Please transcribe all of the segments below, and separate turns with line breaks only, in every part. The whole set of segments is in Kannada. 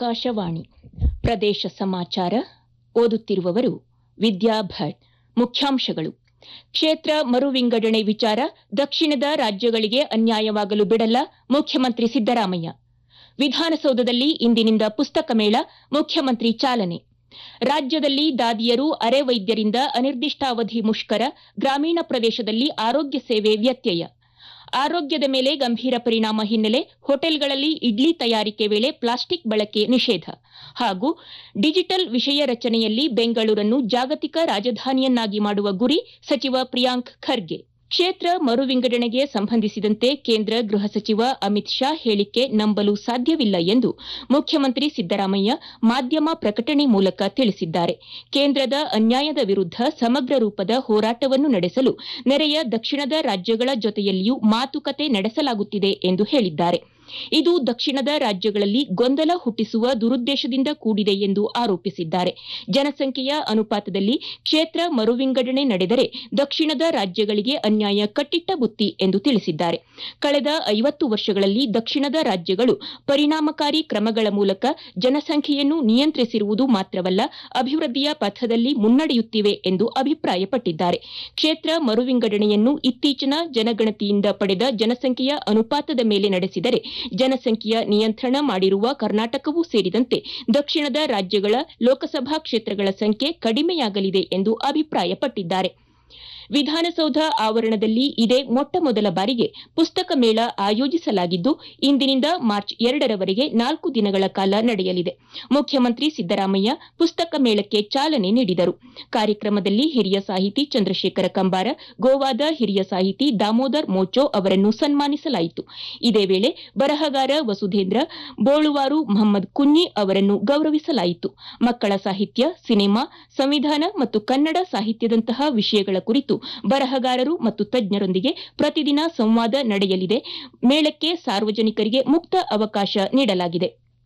ಆಕಾಶವಾಣಿ ಪ್ರದೇಶ ಸಮಾಚಾರ ಓದುತ್ತಿರುವವರು ವಿದ್ಯಾ ಭಟ್ ಮುಖ್ಯಾಂಶಗಳು ಕ್ಷೇತ್ರ ಮರು ವಿಂಗಡಣೆ ವಿಚಾರ ದಕ್ಷಿಣದ ರಾಜ್ಯಗಳಿಗೆ ಅನ್ಯಾಯವಾಗಲು ಬಿಡಲ್ಲ ಮುಖ್ಯಮಂತ್ರಿ ಸಿದ್ದರಾಮಯ್ಯ ವಿಧಾನಸೌಧದಲ್ಲಿ ಇಂದಿನಿಂದ ಪುಸ್ತಕ ಮೇಳ ಮುಖ್ಯಮಂತ್ರಿ ಚಾಲನೆ ರಾಜ್ಯದಲ್ಲಿ ದಾದಿಯರು ಅರೆ ವೈದ್ಯರಿಂದ ಅನಿರ್ದಿಷ್ಟಾವಧಿ ಮುಷ್ಕರ ಗ್ರಾಮೀಣ ಪ್ರದೇಶದಲ್ಲಿ ಆರೋಗ್ಯ ಸೇವೆ ವ್ಯತ್ಯಯ ಆರೋಗ್ಯದ ಮೇಲೆ ಗಂಭೀರ ಪರಿಣಾಮ ಹಿನ್ನೆಲೆ ಹೋಟೆಲ್ಗಳಲ್ಲಿ ಇಡ್ಲಿ ತಯಾರಿಕೆ ವೇಳೆ ಪ್ಲಾಸ್ಟಿಕ್ ಬಳಕೆ ನಿಷೇಧ ಹಾಗೂ ಡಿಜಿಟಲ್ ವಿಷಯ ರಚನೆಯಲ್ಲಿ ಬೆಂಗಳೂರನ್ನು ಜಾಗತಿಕ ರಾಜಧಾನಿಯನ್ನಾಗಿ ಮಾಡುವ ಗುರಿ ಸಚಿವ ಪ್ರಿಯಾಂಕ್ ಖರ್ಗೆ ಕ್ಷೇತ್ರ ಮರು ವಿಂಗಡಣೆಗೆ ಸಂಬಂಧಿಸಿದಂತೆ ಕೇಂದ್ರ ಗೃಹ ಸಚಿವ ಅಮಿತ್ ಶಾ ಹೇಳಿಕೆ ನಂಬಲು ಸಾಧ್ಯವಿಲ್ಲ ಎಂದು ಮುಖ್ಯಮಂತ್ರಿ ಸಿದ್ದರಾಮಯ್ಯ ಮಾಧ್ಯಮ ಪ್ರಕಟಣೆ ಮೂಲಕ ತಿಳಿಸಿದ್ದಾರೆ ಕೇಂದ್ರದ ಅನ್ಯಾಯದ ವಿರುದ್ಧ ಸಮಗ್ರ ರೂಪದ ಹೋರಾಟವನ್ನು ನಡೆಸಲು ನೆರೆಯ ದಕ್ಷಿಣದ ರಾಜ್ಯಗಳ ಜೊತೆಯಲ್ಲಿಯೂ ಮಾತುಕತೆ ನಡೆಸಲಾಗುತ್ತಿದೆ ಎಂದು ಹೇಳಿದ್ದಾರೆ ಇದು ದಕ್ಷಿಣದ ರಾಜ್ಯಗಳಲ್ಲಿ ಗೊಂದಲ ಹುಟ್ಟಿಸುವ ದುರುದ್ದೇಶದಿಂದ ಕೂಡಿದೆ ಎಂದು ಆರೋಪಿಸಿದ್ದಾರೆ ಜನಸಂಖ್ಯೆಯ ಅನುಪಾತದಲ್ಲಿ ಕ್ಷೇತ್ರ ಮರು ವಿಂಗಡಣೆ ನಡೆದರೆ ದಕ್ಷಿಣದ ರಾಜ್ಯಗಳಿಗೆ ಅನ್ಯಾಯ ಕಟ್ಟಿಟ್ಟ ಬುತ್ತಿ ಎಂದು ತಿಳಿಸಿದ್ದಾರೆ ಕಳೆದ ಐವತ್ತು ವರ್ಷಗಳಲ್ಲಿ ದಕ್ಷಿಣದ ರಾಜ್ಯಗಳು ಪರಿಣಾಮಕಾರಿ ಕ್ರಮಗಳ ಮೂಲಕ ಜನಸಂಖ್ಯೆಯನ್ನು ನಿಯಂತ್ರಿಸಿರುವುದು ಮಾತ್ರವಲ್ಲ ಅಭಿವೃದ್ಧಿಯ ಪಥದಲ್ಲಿ ಮುನ್ನಡೆಯುತ್ತಿವೆ ಎಂದು ಅಭಿಪ್ರಾಯಪಟ್ಟಿದ್ದಾರೆ ಕ್ಷೇತ್ರ ಮರು ವಿಂಗಡಣೆಯನ್ನು ಇತ್ತೀಚಿನ ಜನಗಣತಿಯಿಂದ ಪಡೆದ ಜನಸಂಖ್ಯೆಯ ಅನುಪಾತದ ಮೇಲೆ ನಡೆಸಿದರೆ ಜನಸಂಖ್ಯೆಯ ನಿಯಂತ್ರಣ ಮಾಡಿರುವ ಕರ್ನಾಟಕವೂ ಸೇರಿದಂತೆ ದಕ್ಷಿಣದ ರಾಜ್ಯಗಳ ಲೋಕಸಭಾ ಕ್ಷೇತ್ರಗಳ ಸಂಖ್ಯೆ ಕಡಿಮೆಯಾಗಲಿದೆ ಎಂದು ಅಭಿಪ್ರಾಯಪಟ್ಟಿದ್ದಾರೆ ವಿಧಾನಸೌಧ ಆವರಣದಲ್ಲಿ ಇದೇ ಮೊಟ್ಟ ಮೊದಲ ಬಾರಿಗೆ ಪುಸ್ತಕ ಮೇಳ ಆಯೋಜಿಸಲಾಗಿದ್ದು ಇಂದಿನಿಂದ ಮಾರ್ಚ್ ಎರಡರವರೆಗೆ ನಾಲ್ಕು ದಿನಗಳ ಕಾಲ ನಡೆಯಲಿದೆ ಮುಖ್ಯಮಂತ್ರಿ ಸಿದ್ದರಾಮಯ್ಯ ಪುಸ್ತಕ ಮೇಳಕ್ಕೆ ಚಾಲನೆ ನೀಡಿದರು ಕಾರ್ಯಕ್ರಮದಲ್ಲಿ ಹಿರಿಯ ಸಾಹಿತಿ ಚಂದ್ರಶೇಖರ ಕಂಬಾರ ಗೋವಾದ ಹಿರಿಯ ಸಾಹಿತಿ ದಾಮೋದರ್ ಮೋಚೋ ಅವರನ್ನು ಸನ್ಮಾನಿಸಲಾಯಿತು ಇದೇ ವೇಳೆ ಬರಹಗಾರ ವಸುಧೇಂದ್ರ ಬೋಳುವಾರು ಮಹಮ್ಮದ್ ಕುഞ്ഞಿ ಅವರನ್ನು ಗೌರವಿಸಲಾಯಿತು ಮಕ್ಕಳ ಸಾಹಿತ್ಯ ಸಿನಿಮಾ ಸಂವಿಧಾನ ಮತ್ತು ಕನ್ನಡ ಸಾಹಿತ್ಯದಂತಹ ವಿಷಯಗಳ ಕುರಿತು ಬರಹಗಾರರು ಮತ್ತು ತಜ್ಞರೊಂದಿಗೆ ಪ್ರತಿದಿನ ಸಂವಾದ ನಡೆಯಲಿದೆ ಮೇಳಕ್ಕೆ ಸಾರ್ವಜನಿಕರಿಗೆ ಮುಕ್ತ ಅವಕಾಶ ನೀಡಲಾಗಿದೆ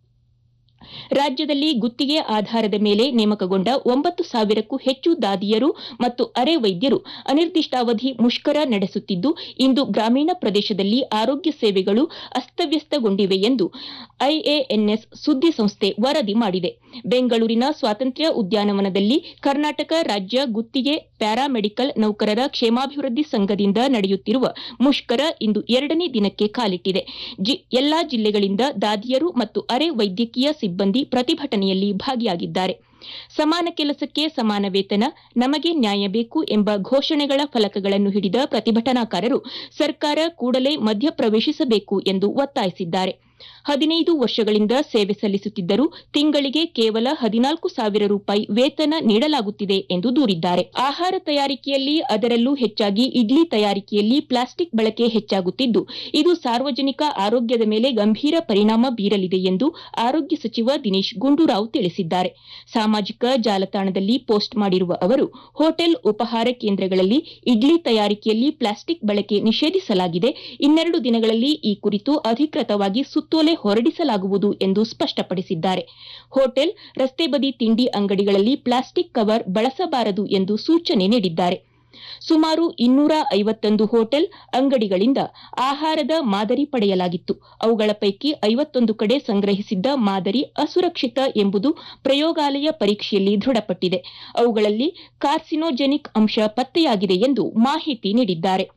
ರಾಜ್ಯದಲ್ಲಿ ಗುತ್ತಿಗೆ ಆಧಾರದ ಮೇಲೆ ನೇಮಕಗೊಂಡ ಒಂಬತ್ತು ಸಾವಿರಕ್ಕೂ ಹೆಚ್ಚು ದಾದಿಯರು ಮತ್ತು ಅರೆ ವೈದ್ಯರು ಅನಿರ್ದಿಷ್ಟಾವಧಿ ಮುಷ್ಕರ ನಡೆಸುತ್ತಿದ್ದು ಇಂದು ಗ್ರಾಮೀಣ ಪ್ರದೇಶದಲ್ಲಿ ಆರೋಗ್ಯ ಸೇವೆಗಳು ಅಸ್ತವ್ಯಸ್ತಗೊಂಡಿವೆ ಎಂದು ಐಎಎನ್ಎಸ್ ಸುದ್ದಿ ಸಂಸ್ಥೆ ವರದಿ ಮಾಡಿದೆ ಬೆಂಗಳೂರಿನ ಸ್ವಾತಂತ್ರ್ಯ ಉದ್ಯಾನವನದಲ್ಲಿ ಕರ್ನಾಟಕ ರಾಜ್ಯ ಗುತ್ತಿಗೆ ಪ್ಯಾರಾಮೆಡಿಕಲ್ ನೌಕರರ ಕ್ಷೇಮಾಭಿವೃದ್ಧಿ ಸಂಘದಿಂದ ನಡೆಯುತ್ತಿರುವ ಮುಷ್ಕರ ಇಂದು ಎರಡನೇ ದಿನಕ್ಕೆ ಕಾಲಿಟ್ಟಿದೆ ಎಲ್ಲಾ ಜಿಲ್ಲೆಗಳಿಂದ ದಾದಿಯರು ಮತ್ತು ಅರೆ ವೈದ್ಯಕೀಯ ಸಿಬ್ಬಂದಿ ಪ್ರತಿಭಟನೆಯಲ್ಲಿ ಭಾಗಿಯಾಗಿದ್ದಾರೆ ಸಮಾನ ಕೆಲಸಕ್ಕೆ ಸಮಾನ ವೇತನ ನಮಗೆ ನ್ಯಾಯ ಬೇಕು ಎಂಬ ಘೋಷಣೆಗಳ ಫಲಕಗಳನ್ನು ಹಿಡಿದ ಪ್ರತಿಭಟನಾಕಾರರು ಸರ್ಕಾರ ಕೂಡಲೇ ಮಧ್ಯಪ್ರವೇಶಿಸಬೇಕು ಎಂದು ಒತ್ತಾಯಿಸಿದ್ದಾರೆ ಹದಿನೈದು ವರ್ಷಗಳಿಂದ ಸೇವೆ ಸಲ್ಲಿಸುತ್ತಿದ್ದರೂ ತಿಂಗಳಿಗೆ ಕೇವಲ ಹದಿನಾಲ್ಕು ಸಾವಿರ ರೂಪಾಯಿ ವೇತನ ನೀಡಲಾಗುತ್ತಿದೆ ಎಂದು ದೂರಿದ್ದಾರೆ ಆಹಾರ ತಯಾರಿಕೆಯಲ್ಲಿ ಅದರಲ್ಲೂ ಹೆಚ್ಚಾಗಿ ಇಡ್ಲಿ ತಯಾರಿಕೆಯಲ್ಲಿ ಪ್ಲಾಸ್ಟಿಕ್ ಬಳಕೆ ಹೆಚ್ಚಾಗುತ್ತಿದ್ದು ಇದು ಸಾರ್ವಜನಿಕ ಆರೋಗ್ಯದ ಮೇಲೆ ಗಂಭೀರ ಪರಿಣಾಮ ಬೀರಲಿದೆ ಎಂದು ಆರೋಗ್ಯ ಸಚಿವ ದಿನೇಶ್ ಗುಂಡೂರಾವ್ ತಿಳಿಸಿದ್ದಾರೆ ಸಾಮಾಜಿಕ ಜಾಲತಾಣದಲ್ಲಿ ಪೋಸ್ಟ್ ಮಾಡಿರುವ ಅವರು ಹೋಟೆಲ್ ಉಪಹಾರ ಕೇಂದ್ರಗಳಲ್ಲಿ ಇಡ್ಲಿ ತಯಾರಿಕೆಯಲ್ಲಿ ಪ್ಲಾಸ್ಟಿಕ್ ಬಳಕೆ ನಿಷೇಧಿಸಲಾಗಿದೆ ಇನ್ನೆರಡು ದಿನಗಳಲ್ಲಿ ಈ ಕುರಿತು ಅಧಿಕೃತವಾಗಿ ಸುತ್ತೋಲೆ ಹೊರಡಿಸಲಾಗುವುದು ಎಂದು ಸ್ಪಷ್ಟಪಡಿಸಿದ್ದಾರೆ ಹೋಟೆಲ್ ರಸ್ತೆ ಬದಿ ತಿಂಡಿ ಅಂಗಡಿಗಳಲ್ಲಿ ಪ್ಲಾಸ್ಟಿಕ್ ಕವರ್ ಬಳಸಬಾರದು ಎಂದು ಸೂಚನೆ ನೀಡಿದ್ದಾರೆ ಸುಮಾರು ಇನ್ನೂರ ಐವತ್ತೊಂದು ಹೋಟೆಲ್ ಅಂಗಡಿಗಳಿಂದ ಆಹಾರದ ಮಾದರಿ ಪಡೆಯಲಾಗಿತ್ತು ಅವುಗಳ ಪೈಕಿ ಐವತ್ತೊಂದು ಕಡೆ ಸಂಗ್ರಹಿಸಿದ್ದ ಮಾದರಿ ಅಸುರಕ್ಷಿತ ಎಂಬುದು ಪ್ರಯೋಗಾಲಯ ಪರೀಕ್ಷೆಯಲ್ಲಿ ದೃಢಪಟ್ಟಿದೆ ಅವುಗಳಲ್ಲಿ ಕಾರ್ಸಿನೋಜೆನಿಕ್ ಅಂಶ ಪತ್ತೆಯಾಗಿದೆ ಎಂದು ಮಾಹಿತಿ ನೀಡಿದ್ದಾರೆ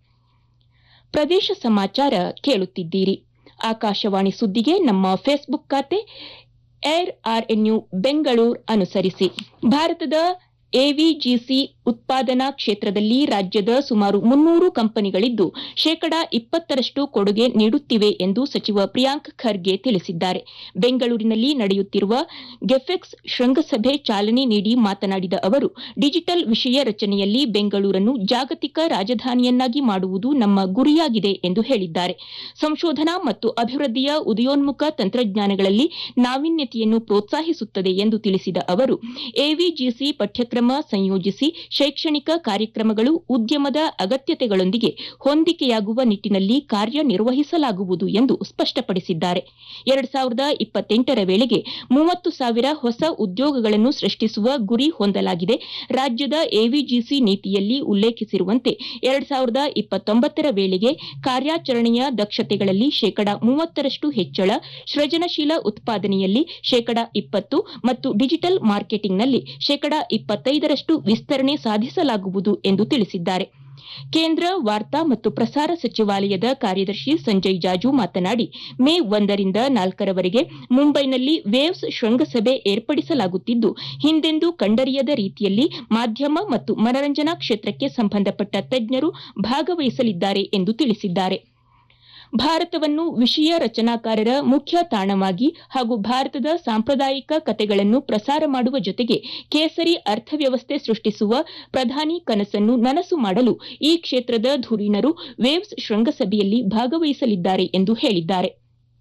ಪ್ರದೇಶ ಸಮಾಚಾರ ಕೇಳುತ್ತಿದ್ದೀರಿ ಆಕಾಶವಾಣಿ ಸುದ್ದಿಗೆ ನಮ್ಮ ಫೇಸ್ಬುಕ್ ಖಾತೆ ಏರ್ ಆರ್ಎನ್ಯು ಬೆಂಗಳೂರು ಅನುಸರಿಸಿ ಭಾರತದ ಎವಿಜಿಸಿ ಉತ್ಪಾದನಾ ಕ್ಷೇತ್ರದಲ್ಲಿ ರಾಜ್ಯದ ಸುಮಾರು ಮುನ್ನೂರು ಕಂಪನಿಗಳಿದ್ದು ಶೇಕಡಾ ಇಪ್ಪತ್ತರಷ್ಟು ಕೊಡುಗೆ ನೀಡುತ್ತಿವೆ ಎಂದು ಸಚಿವ ಪ್ರಿಯಾಂಕ್ ಖರ್ಗೆ ತಿಳಿಸಿದ್ದಾರೆ ಬೆಂಗಳೂರಿನಲ್ಲಿ ನಡೆಯುತ್ತಿರುವ ಗೆಫೆಕ್ಸ್ ಶೃಂಗಸಭೆ ಚಾಲನೆ ನೀಡಿ ಮಾತನಾಡಿದ ಅವರು ಡಿಜಿಟಲ್ ವಿಷಯ ರಚನೆಯಲ್ಲಿ ಬೆಂಗಳೂರನ್ನು ಜಾಗತಿಕ ರಾಜಧಾನಿಯನ್ನಾಗಿ ಮಾಡುವುದು ನಮ್ಮ ಗುರಿಯಾಗಿದೆ ಎಂದು ಹೇಳಿದ್ದಾರೆ ಸಂಶೋಧನಾ ಮತ್ತು ಅಭಿವೃದ್ಧಿಯ ಉದಯೋನ್ಮುಖ ತಂತ್ರಜ್ಞಾನಗಳಲ್ಲಿ ನಾವೀನ್ಯತೆಯನ್ನು ಪ್ರೋತ್ಸಾಹಿಸುತ್ತದೆ ಎಂದು ತಿಳಿಸಿದ ಅವರು ಎವಿಜಿಸಿ ಪಠ್ಯಕ್ರಮ ಸಂಯೋಜಿಸಿ ಶೈಕ್ಷಣಿಕ ಕಾರ್ಯಕ್ರಮಗಳು ಉದ್ಯಮದ ಅಗತ್ಯತೆಗಳೊಂದಿಗೆ ಹೊಂದಿಕೆಯಾಗುವ ನಿಟ್ಟಿನಲ್ಲಿ ಕಾರ್ಯನಿರ್ವಹಿಸಲಾಗುವುದು ಎಂದು ಸ್ಪಷ್ಟಪಡಿಸಿದ್ದಾರೆ ಎರಡ್ ಸಾವಿರದ ಇಪ್ಪತ್ತೆಂಟರ ವೇಳೆಗೆ ಮೂವತ್ತು ಸಾವಿರ ಹೊಸ ಉದ್ಯೋಗಗಳನ್ನು ಸೃಷ್ಟಿಸುವ ಗುರಿ ಹೊಂದಲಾಗಿದೆ ರಾಜ್ಯದ ಎವಿಜಿಸಿ ನೀತಿಯಲ್ಲಿ ಉಲ್ಲೇಖಿಸಿರುವಂತೆ ಎರಡ್ ಸಾವಿರದ ಇಪ್ಪತ್ತೊಂಬತ್ತರ ವೇಳೆಗೆ ಕಾರ್ಯಾಚರಣೆಯ ದಕ್ಷತೆಗಳಲ್ಲಿ ಶೇಕಡ ಮೂವತ್ತರಷ್ಟು ಹೆಚ್ಚಳ ಸೃಜನಶೀಲ ಉತ್ಪಾದನೆಯಲ್ಲಿ ಶೇಕಡ ಇಪ್ಪತ್ತು ಮತ್ತು ಡಿಜಿಟಲ್ ಮಾರ್ಕೆಟಿಂಗ್ನಲ್ಲಿ ಶೇಕಡ ಇಪ್ಪತ್ತೈದರಷ್ಟು ವಿಸ್ತರಣೆ ಸಾಧಿಸಲಾಗುವುದು ಎಂದು ತಿಳಿಸಿದ್ದಾರೆ ಕೇಂದ್ರ ವಾರ್ತಾ ಮತ್ತು ಪ್ರಸಾರ ಸಚಿವಾಲಯದ ಕಾರ್ಯದರ್ಶಿ ಸಂಜಯ್ ಜಾಜು ಮಾತನಾಡಿ ಮೇ ಒಂದರಿಂದ ನಾಲ್ಕರವರೆಗೆ ಮುಂಬೈನಲ್ಲಿ ವೇವ್ಸ್ ಶೃಂಗಸಭೆ ಏರ್ಪಡಿಸಲಾಗುತ್ತಿದ್ದು ಹಿಂದೆಂದೂ ಕಂಡರಿಯದ ರೀತಿಯಲ್ಲಿ ಮಾಧ್ಯಮ ಮತ್ತು ಮನರಂಜನಾ ಕ್ಷೇತ್ರಕ್ಕೆ ಸಂಬಂಧಪಟ್ಟ ತಜ್ಞರು ಭಾಗವಹಿಸಲಿದ್ದಾರೆ ಎಂದು ತಿಳಿಸಿದ್ದಾರೆ ಭಾರತವನ್ನು ವಿಷಯ ರಚನಾಕಾರರ ಮುಖ್ಯ ತಾಣವಾಗಿ ಹಾಗೂ ಭಾರತದ ಸಾಂಪ್ರದಾಯಿಕ ಕತೆಗಳನ್ನು ಪ್ರಸಾರ ಮಾಡುವ ಜೊತೆಗೆ ಕೇಸರಿ ಅರ್ಥವ್ಯವಸ್ಥೆ ಸೃಷ್ಟಿಸುವ ಪ್ರಧಾನಿ ಕನಸನ್ನು ನನಸು ಮಾಡಲು ಈ ಕ್ಷೇತ್ರದ ಧುರೀಣರು ವೇವ್ಸ್ ಶೃಂಗಸಭೆಯಲ್ಲಿ ಭಾಗವಹಿಸಲಿದ್ದಾರೆ ಎಂದು ಹೇಳಿದ್ದಾರೆ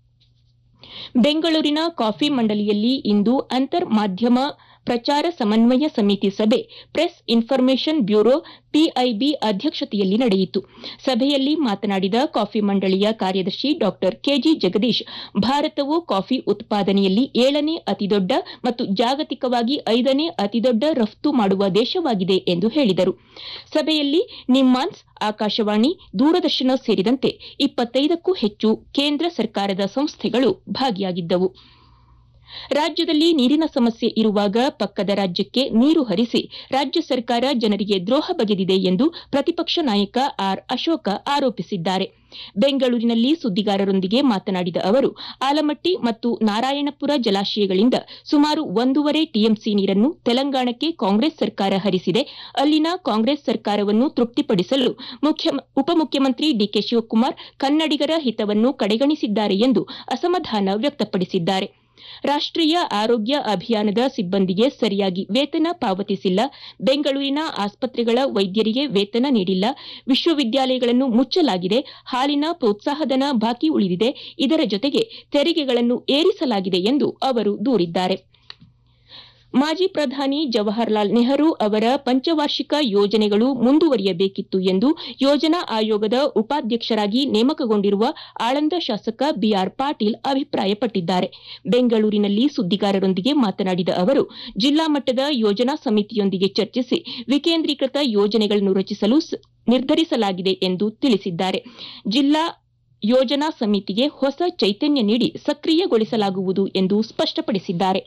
ಬೆಂಗಳೂರಿನ ಕಾಫಿ ಮಂಡಲಿಯಲ್ಲಿ ಇಂದು ಅಂತರ್ ಮಾಧ್ಯಮ ಪ್ರಚಾರ ಸಮನ್ವಯ ಸಮಿತಿ ಸಭೆ ಪ್ರೆಸ್ ಇನ್ಫಾರ್ಮೇಷನ್ ಬ್ಯೂರೋ ಪಿಐಬಿ ಅಧ್ಯಕ್ಷತೆಯಲ್ಲಿ ನಡೆಯಿತು ಸಭೆಯಲ್ಲಿ ಮಾತನಾಡಿದ ಕಾಫಿ ಮಂಡಳಿಯ ಕಾರ್ಯದರ್ಶಿ ಡಾ ಕೆಜಿ ಜಗದೀಶ್ ಭಾರತವು ಕಾಫಿ ಉತ್ಪಾದನೆಯಲ್ಲಿ ಏಳನೇ ಅತಿದೊಡ್ಡ ಮತ್ತು ಜಾಗತಿಕವಾಗಿ ಐದನೇ ಅತಿದೊಡ್ಡ ರಫ್ತು ಮಾಡುವ ದೇಶವಾಗಿದೆ ಎಂದು ಹೇಳಿದರು ಸಭೆಯಲ್ಲಿ ನಿಮ್ಮಾನ್ಸ್ ಆಕಾಶವಾಣಿ ದೂರದರ್ಶನ ಸೇರಿದಂತೆ ಇಪ್ಪತ್ತೈದಕ್ಕೂ ಹೆಚ್ಚು ಕೇಂದ್ರ ಸರ್ಕಾರದ ಸಂಸ್ಥೆಗಳು ಭಾಗಿಯಾಗಿದ್ದವು ರಾಜ್ಯದಲ್ಲಿ ನೀರಿನ ಸಮಸ್ಯೆ ಇರುವಾಗ ಪಕ್ಕದ ರಾಜ್ಯಕ್ಕೆ ನೀರು ಹರಿಸಿ ರಾಜ್ಯ ಸರ್ಕಾರ ಜನರಿಗೆ ದ್ರೋಹ ಬಗೆದಿದೆ ಎಂದು ಪ್ರತಿಪಕ್ಷ ನಾಯಕ ಆರ್ ಅಶೋಕ ಆರೋಪಿಸಿದ್ದಾರೆ ಬೆಂಗಳೂರಿನಲ್ಲಿ ಸುದ್ದಿಗಾರರೊಂದಿಗೆ ಮಾತನಾಡಿದ ಅವರು ಆಲಮಟ್ಟಿ ಮತ್ತು ನಾರಾಯಣಪುರ ಜಲಾಶಯಗಳಿಂದ ಸುಮಾರು ಒಂದೂವರೆ ಟಿಎಂಸಿ ನೀರನ್ನು ತೆಲಂಗಾಣಕ್ಕೆ ಕಾಂಗ್ರೆಸ್ ಸರ್ಕಾರ ಹರಿಸಿದೆ ಅಲ್ಲಿನ ಕಾಂಗ್ರೆಸ್ ಸರ್ಕಾರವನ್ನು ತೃಪ್ತಿಪಡಿಸಲು ಉಪಮುಖ್ಯಮಂತ್ರಿ ಡಿಕೆ ಶಿವಕುಮಾರ್ ಕನ್ನಡಿಗರ ಹಿತವನ್ನು ಕಡೆಗಣಿಸಿದ್ದಾರೆ ಎಂದು ಅಸಮಾಧಾನ ವ್ಯಕ್ತಪಡಿಸಿದ್ದಾರೆ ರಾಷ್ಟೀಯ ಆರೋಗ್ಯ ಅಭಿಯಾನದ ಸಿಬ್ಬಂದಿಗೆ ಸರಿಯಾಗಿ ವೇತನ ಪಾವತಿಸಿಲ್ಲ ಬೆಂಗಳೂರಿನ ಆಸ್ಪತ್ರೆಗಳ ವೈದ್ಯರಿಗೆ ವೇತನ ನೀಡಿಲ್ಲ ವಿಶ್ವವಿದ್ಯಾಲಯಗಳನ್ನು ಮುಚ್ಚಲಾಗಿದೆ ಹಾಲಿನ ಪ್ರೋತ್ಸಾಹಧನ ಬಾಕಿ ಉಳಿದಿದೆ ಇದರ ಜೊತೆಗೆ ತೆರಿಗೆಗಳನ್ನು ಏರಿಸಲಾಗಿದೆ ಎಂದು ಅವರು ದೂರಿದ್ದಾರೆ ಮಾಜಿ ಪ್ರಧಾನಿ ಜವಾಹರ್ಲಾಲ್ ನೆಹರು ಅವರ ಪಂಚವಾರ್ಷಿಕ ಯೋಜನೆಗಳು ಮುಂದುವರಿಯಬೇಕಿತ್ತು ಎಂದು ಯೋಜನಾ ಆಯೋಗದ ಉಪಾಧ್ಯಕ್ಷರಾಗಿ ನೇಮಕಗೊಂಡಿರುವ ಆಳಂದ ಶಾಸಕ ಬಿಆರ್ ಪಾಟೀಲ್ ಅಭಿಪ್ರಾಯಪಟ್ಟಿದ್ದಾರೆ ಬೆಂಗಳೂರಿನಲ್ಲಿ ಸುದ್ದಿಗಾರರೊಂದಿಗೆ ಮಾತನಾಡಿದ ಅವರು ಜಿಲ್ಲಾ ಮಟ್ಟದ ಯೋಜನಾ ಸಮಿತಿಯೊಂದಿಗೆ ಚರ್ಚಿಸಿ ವಿಕೇಂದ್ರೀಕೃತ ಯೋಜನೆಗಳನ್ನು ರಚಿಸಲು ನಿರ್ಧರಿಸಲಾಗಿದೆ ಎಂದು ತಿಳಿಸಿದ್ದಾರೆ ಜಿಲ್ಲಾ ಯೋಜನಾ ಸಮಿತಿಗೆ ಹೊಸ ಚೈತನ್ಯ ನೀಡಿ ಸಕ್ರಿಯಗೊಳಿಸಲಾಗುವುದು ಎಂದು ಸ್ಪಷ್ಟಪಡಿಸಿದ್ದಾರೆ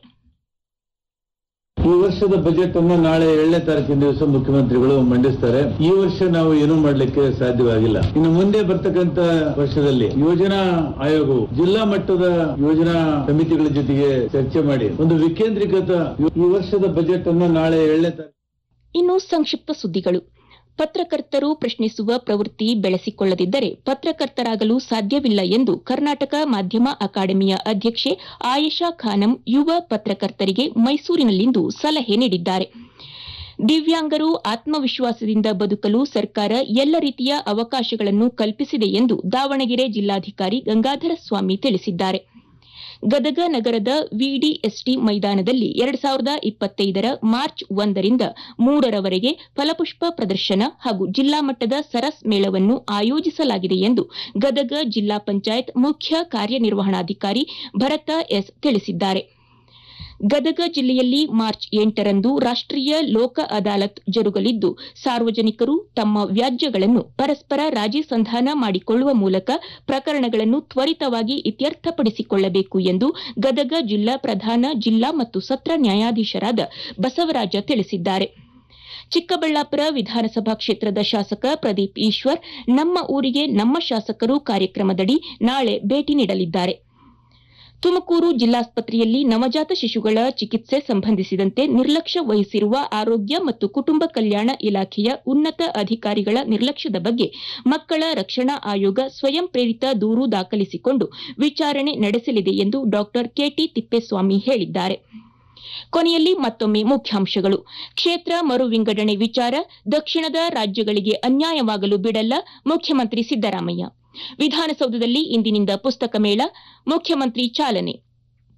ಈ ವರ್ಷದ ಬಜೆಟ್ ಅನ್ನು ನಾಳೆ ಏಳನೇ ತಾರೀಕಿನ ದಿವಸ ಮುಖ್ಯಮಂತ್ರಿಗಳು ಮಂಡಿಸ್ತಾರೆ ಈ ವರ್ಷ ನಾವು ಏನೂ ಮಾಡಲಿಕ್ಕೆ ಸಾಧ್ಯವಾಗಿಲ್ಲ ಇನ್ನು ಮುಂದೆ ಬರ್ತಕ್ಕಂತ ವರ್ಷದಲ್ಲಿ ಯೋಜನಾ ಆಯೋಗವು ಜಿಲ್ಲಾ ಮಟ್ಟದ ಯೋಜನಾ ಸಮಿತಿಗಳ ಜೊತೆಗೆ ಚರ್ಚೆ ಮಾಡಿ ಒಂದು ವಿಕೇಂದ್ರೀಕೃತ ಈ ವರ್ಷದ ಬಜೆಟ್ ಅನ್ನು ನಾಳೆ ಏಳನೇ ತಾರೀಕು
ಇನ್ನು ಸಂಕ್ಷಿಪ್ತ ಸುದ್ದಿಗಳು ಪತ್ರಕರ್ತರು ಪ್ರಶ್ನಿಸುವ ಪ್ರವೃತ್ತಿ ಬೆಳೆಸಿಕೊಳ್ಳದಿದ್ದರೆ ಪತ್ರಕರ್ತರಾಗಲು ಸಾಧ್ಯವಿಲ್ಲ ಎಂದು ಕರ್ನಾಟಕ ಮಾಧ್ಯಮ ಅಕಾಡೆಮಿಯ ಅಧ್ಯಕ್ಷೆ ಆಯೇಷಾ ಖಾನಂ ಯುವ ಪತ್ರಕರ್ತರಿಗೆ ಮೈಸೂರಿನಲ್ಲಿಂದು ಸಲಹೆ ನೀಡಿದ್ದಾರೆ ದಿವ್ಯಾಂಗರು ಆತ್ಮವಿಶ್ವಾಸದಿಂದ ಬದುಕಲು ಸರ್ಕಾರ ಎಲ್ಲ ರೀತಿಯ ಅವಕಾಶಗಳನ್ನು ಕಲ್ಪಿಸಿದೆ ಎಂದು ದಾವಣಗೆರೆ ಜಿಲ್ಲಾಧಿಕಾರಿ ಗಂಗಾಧರ ಸ್ವಾಮಿ ತಿಳಿಸಿದ್ದಾರೆ ಗದಗ ನಗರದ ವಿಡಿಎಸ್ಟಿ ಮೈದಾನದಲ್ಲಿ ಎರಡ್ ಸಾವಿರದ ಇಪ್ಪತ್ತೈದರ ಮಾರ್ಚ್ ಒಂದರಿಂದ ಮೂರರವರೆಗೆ ಫಲಪುಷ್ಪ ಪ್ರದರ್ಶನ ಹಾಗೂ ಜಿಲ್ಲಾ ಮಟ್ಟದ ಸರಸ್ ಮೇಳವನ್ನು ಆಯೋಜಿಸಲಾಗಿದೆ ಎಂದು ಗದಗ ಜಿಲ್ಲಾ ಪಂಚಾಯತ್ ಮುಖ್ಯ ಕಾರ್ಯನಿರ್ವಹಣಾಧಿಕಾರಿ ಭರತ ಎಸ್ ತಿಳಿಸಿದ್ದಾರೆ ಗದಗ ಜಿಲ್ಲೆಯಲ್ಲಿ ಮಾರ್ಚ್ ಎಂಟರಂದು ರಾಷ್ಟೀಯ ಲೋಕ ಅದಾಲತ್ ಜರುಗಲಿದ್ದು ಸಾರ್ವಜನಿಕರು ತಮ್ಮ ವ್ಯಾಜ್ಯಗಳನ್ನು ಪರಸ್ಪರ ರಾಜಿ ಸಂಧಾನ ಮಾಡಿಕೊಳ್ಳುವ ಮೂಲಕ ಪ್ರಕರಣಗಳನ್ನು ತ್ವರಿತವಾಗಿ ಇತ್ಯರ್ಥಪಡಿಸಿಕೊಳ್ಳಬೇಕು ಎಂದು ಗದಗ ಜಿಲ್ಲಾ ಪ್ರಧಾನ ಜಿಲ್ಲಾ ಮತ್ತು ಸತ್ರ ನ್ಯಾಯಾಧೀಶರಾದ ಬಸವರಾಜ ತಿಳಿಸಿದ್ದಾರೆ ಚಿಕ್ಕಬಳ್ಳಾಪುರ ವಿಧಾನಸಭಾ ಕ್ಷೇತ್ರದ ಶಾಸಕ ಪ್ರದೀಪ್ ಈಶ್ವರ್ ನಮ್ಮ ಊರಿಗೆ ನಮ್ಮ ಶಾಸಕರು ಕಾರ್ಯಕ್ರಮದಡಿ ನಾಳೆ ಭೇಟಿ ನೀಡಲಿದ್ದಾರೆ ತುಮಕೂರು ಜಿಲ್ಲಾಸ್ಪತ್ರೆಯಲ್ಲಿ ನವಜಾತ ಶಿಶುಗಳ ಚಿಕಿತ್ಸೆ ಸಂಬಂಧಿಸಿದಂತೆ ನಿರ್ಲಕ್ಷ್ಯ ವಹಿಸಿರುವ ಆರೋಗ್ಯ ಮತ್ತು ಕುಟುಂಬ ಕಲ್ಯಾಣ ಇಲಾಖೆಯ ಉನ್ನತ ಅಧಿಕಾರಿಗಳ ನಿರ್ಲಕ್ಷ್ಯದ ಬಗ್ಗೆ ಮಕ್ಕಳ ರಕ್ಷಣಾ ಆಯೋಗ ಸ್ವಯಂ ಪ್ರೇರಿತ ದೂರು ದಾಖಲಿಸಿಕೊಂಡು ವಿಚಾರಣೆ ನಡೆಸಲಿದೆ ಎಂದು ಡಾ ಕೆಟಿ ತಿಪ್ಪೇಸ್ವಾಮಿ ಹೇಳಿದ್ದಾರೆ ಕೊನೆಯಲ್ಲಿ ಮತ್ತೊಮ್ಮೆ ಮುಖ್ಯಾಂಶಗಳು ಕ್ಷೇತ್ರ ಮರು ವಿಂಗಡಣೆ ವಿಚಾರ ದಕ್ಷಿಣದ ರಾಜ್ಯಗಳಿಗೆ ಅನ್ಯಾಯವಾಗಲು ಬಿಡಲ್ಲ ಮುಖ್ಯಮಂತ್ರಿ ಸಿದ್ದರಾಮಯ್ಯ ವಿಧಾನಸೌಧದಲ್ಲಿ ಇಂದಿನಿಂದ ಪುಸ್ತಕ ಮೇಳ ಮುಖ್ಯಮಂತ್ರಿ ಚಾಲನೆ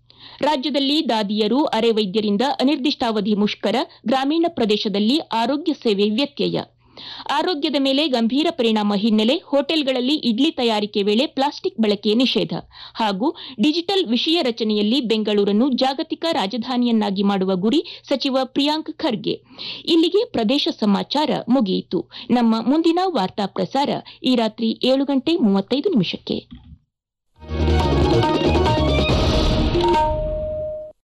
ರಾಜ್ಯದಲ್ಲಿ ದಾದಿಯರು ಅರೆ ವೈದ್ಯರಿಂದ ಅನಿರ್ದಿಷ್ಟಾವಧಿ ಮುಷ್ಕರ ಗ್ರಾಮೀಣ ಪ್ರದೇಶದಲ್ಲಿ ಆರೋಗ್ಯ ಸೇವೆ ವ್ಯತ್ಯಯ ಆರೋಗ್ಯದ ಮೇಲೆ ಗಂಭೀರ ಪರಿಣಾಮ ಹಿನ್ನೆಲೆ ಹೋಟೆಲ್ಗಳಲ್ಲಿ ಇಡ್ಲಿ ತಯಾರಿಕೆ ವೇಳೆ ಪ್ಲಾಸ್ಟಿಕ್ ಬಳಕೆ ನಿಷೇಧ ಹಾಗೂ ಡಿಜಿಟಲ್ ವಿಷಯ ರಚನೆಯಲ್ಲಿ ಬೆಂಗಳೂರನ್ನು ಜಾಗತಿಕ ರಾಜಧಾನಿಯನ್ನಾಗಿ ಮಾಡುವ ಗುರಿ ಸಚಿವ ಪ್ರಿಯಾಂಕ್ ಖರ್ಗೆ ಇಲ್ಲಿಗೆ ಪ್ರದೇಶ ಸಮಾಚಾರ ಮುಗಿಯಿತು ನಮ್ಮ ಮುಂದಿನ ವಾರ್ತಾ ಪ್ರಸಾರ ಈ ರಾತ್ರಿ ಏಳು ಗಂಟೆ ಮೂವತ್ತೈದು ನಿಮಿಷಕ್ಕೆ